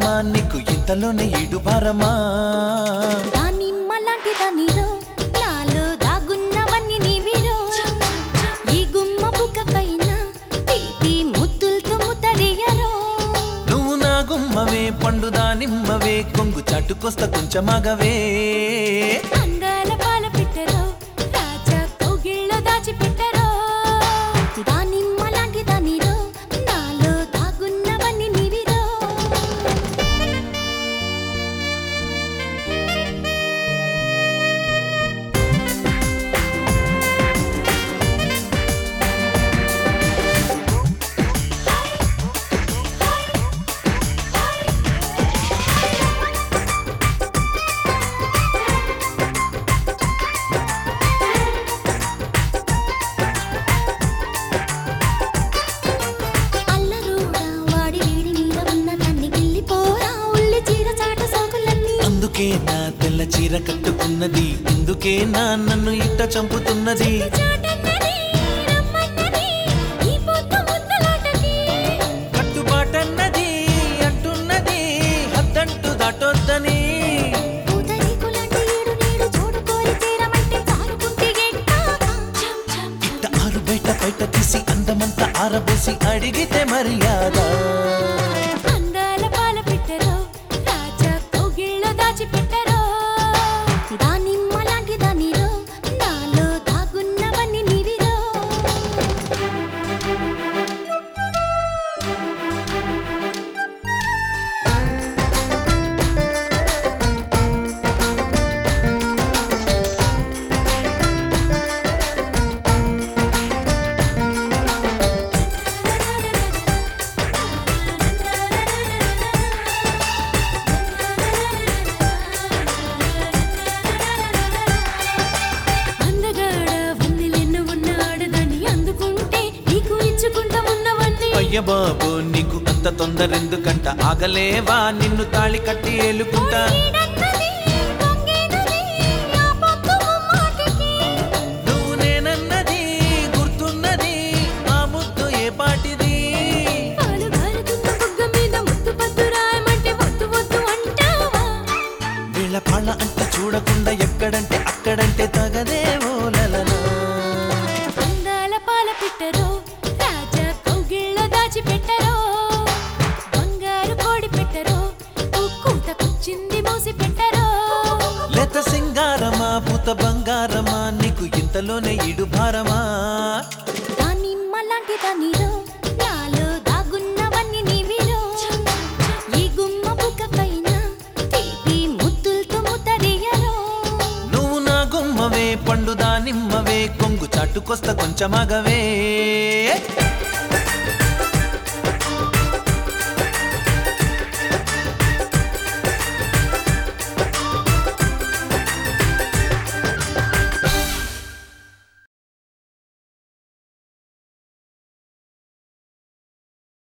సింగారమా నీకు ఇంతలోనే ఇడు భారమా దానిమ్మ లాంటి దానిలో నాలో దాగున్నవన్నీ నీవిరో ఈ గుమ్మ బుగ్గ పైన తీపి ముద్దులతో ముద్దడియరో నువ్వు నా గుమ్మవే పండు దానిమ్మవే కొంగు చాటుకొస్త కొంచెమగవే అందాల పాల పెట్టరో రాజా కోగిళ్ళో దాచిపెట్టరో దానిమ్మ లాంటి దానిలో నాలో దాగున్నవన్నీ నీవిరో అల్లరూడా వాడి వీడి మీద ఉన్న తన్ని గిల్లిపోరా ఉల్లి చీర చాట సోకులన్నీ అందుకే నా తెల్ల చీర కట్టుకున్నది ఇందుకే నా నన్ను ఇట్ట చంపుతున్నది చాటన్నది రమ్మన్నది ఈ పొద్దు ముద్దలాటకి కట్టుబాటన్నది అంటున్నది హద్దంటూ దాటొద్దని పూతరేకులాంటి ఏడు నీడు చూడుకోరి తీరమంటే జారుకుంటే ఎట్టాగా? ఇట్ట ఆరు బయట బయట తీసి అందమంతా ఆరబోసి అడిగితే మర్యాద అందాల పాల పెట్టరో రాజా కోగిళ్ళో దాచిపెట్టరో దానిమ్మ లాంటి దానిలో నాలో దాగున్నవన్నీ నీవిరో అందగాడ వన్నెలెన్ను ఉన్న ఆడదాన్ని అందుకుంటే నీకు ఇచ్చుకుంటా ఉన్నవన్నీ అయ్య బాబు నీకు అంత తొందరెందుకంట ఆగలేవా నిన్ను తాళి కట్టి ఏలుకుంటా ఈడన్నది, పొంగేనది, ఆ పొద్దు ముమ్మాటికి. నువ్వు నేనన్నది గుర్తున్నది ఆ ముద్దు ఏ పాటిది పాలు గారుతున్న బుగ్గ మీద ముద్దు పద్దు రాయమంటే వద్దు వద్దు అంటావా వీళ్ళ పళ్ళ అంటే చూడకుండా ఎక్కడంటే అక్కడంటే తగదే ఓలలనా అందాల పాల పెట్టరో రాజా కౌగిళ్ళో దాచిపెట్టరో బంగారు కోడి పెట్టరో కూతకొచ్చింది మోసి పెట్టరో లేత సింగారమా పూత బంగారమా నీకు ఇంతలోనే ఇడు భారమా దానిమ్మ లాంటి దానిలో నాలో దాగున్నవన్నీ నీవిరో ఈ గుమ్మ బుగ్గ పైన తీపి ముద్దులతో ముద్దడియరో నువ్వు నా గుమ్మవే పండు దానిమ్మవే కొంగు చాటుకొస్త కొంచెమగవే